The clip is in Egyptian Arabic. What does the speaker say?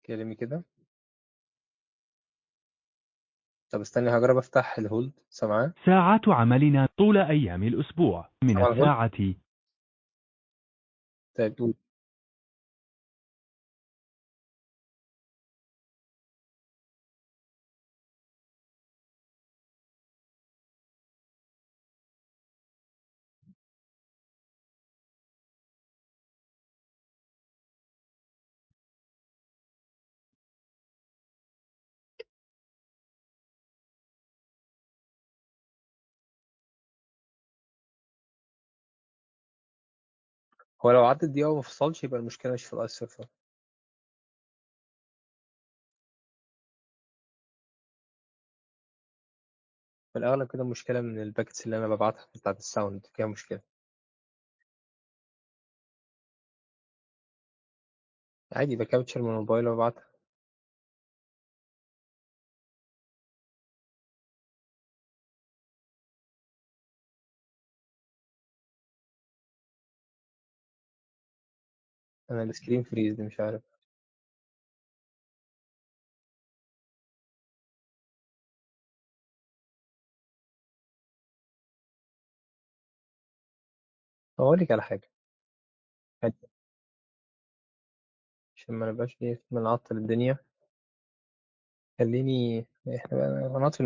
كلمي كده طب استني هجرب افتح الهولد سامعاه ساعات عملنا طول أيام الأسبوع من سامع الهولد الساعة طيب قول. هو لو عدت دقيقة وما فصلش يبقى المشكلة مش في الاي سيرفر في الأغلب كده المشكلة من الباكتس اللي أنا ببعتها بتاعت الساوند فيها مشكلة عادي بكابتشر من الموبايل وببعتها أنا السكرين فريز دي مش عارف أقول لك على حاجة عادي. عشان ما نبقاش إيه بنعطل الدنيا خليني إحنا بقى هنعطل